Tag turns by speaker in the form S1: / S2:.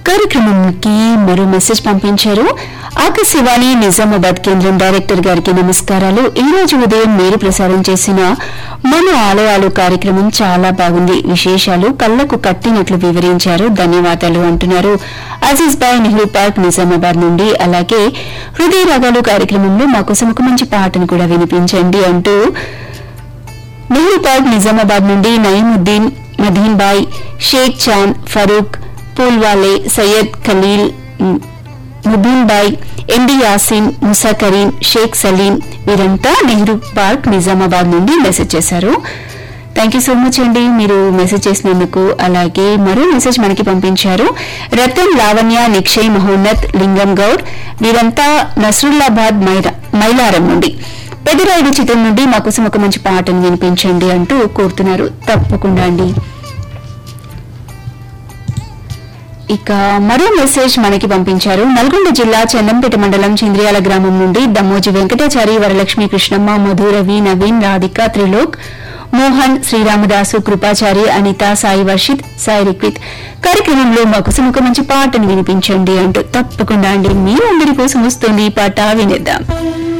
S1: కార్యక్రమంకి మరో మెసేజ్ పంపించారు ఆకాశవాణి నిజామాబాద్ కేంద్రం డైరెక్టర్ గారికి నమస్కారాలు ఈ రోజు ఉదయం మీరు ప్రసారం చేసిన మన ఆలయాలు కార్యక్రమం చాలా బాగుంది విశేషాలు కళ్లకు కట్టినట్లు వివరించారు ధన్యవాదాలు అంటున్నారు అజీజ్ బాయ్ నెహ్రూ పార్క్ నిజామాబాద్ నుండి అలాగే హృదయ రాగాలు కార్యక్రమంలో మాకోసం ఒక మంచి పాటను కూడా వినిపించండి అంటూ నెహ్రూ పార్క్ నిజామాబాద్ నుండి నయీముద్దీన్ మదీన్ బాయ్ షేక్ చాంద్ ఫరూక్ పూల్వాలే సయ్యద్ ఖలీల్ మ్, ముబీన్ బాయ్ ఎండి యాసిన్ ముసా కరీం షేక్ సలీం వీరంతా నెహ్రూ పార్క్ నిజామాబాద్ నుండి మెసేజ్ చేశారు థ్యాంక్ యూ సో మచ్ అండి మీరు మెసేజ్ చేసినందుకు అలాగే మరో మెసేజ్ మనకి పంపించారు రతన్ లావణ్య నిక్షయ్ మహోన్నత్ లింగం గౌడ్ వీరంతా నస్రుల్లాబాద్ మైరా- మైలారం నుండి పెద్దరాయుడు చిత్రం నుండి మాకోసం ఒక మంచి పాటను వినిపించండి అంటూ కోరుతున్నారు తప్పకుండా అండి ఇక మరో మెసేజ్ మనకి పంపించారు నల్గొండ జిల్లా చందంపేట మండలం చింద్రియాల గ్రామం నుండి దమ్మోజి వెంకటాచారి వరలక్ష్మి కృష్ణమ్మ మధు రవి నవీన్ రాధిక త్రిలోక్ మోహన్ శ్రీరామదాసు కృపాచారి అనిత సాయి వర్షిత్ సాయి రిక్విత్ కార్యక్రమంలో మాకోసం ఒక మంచి పాటను వినిపించండి అంటూ తప్పకుండా అండి మీ అందరి కోసం వస్తుంది ఈ పాట వినేద్దాం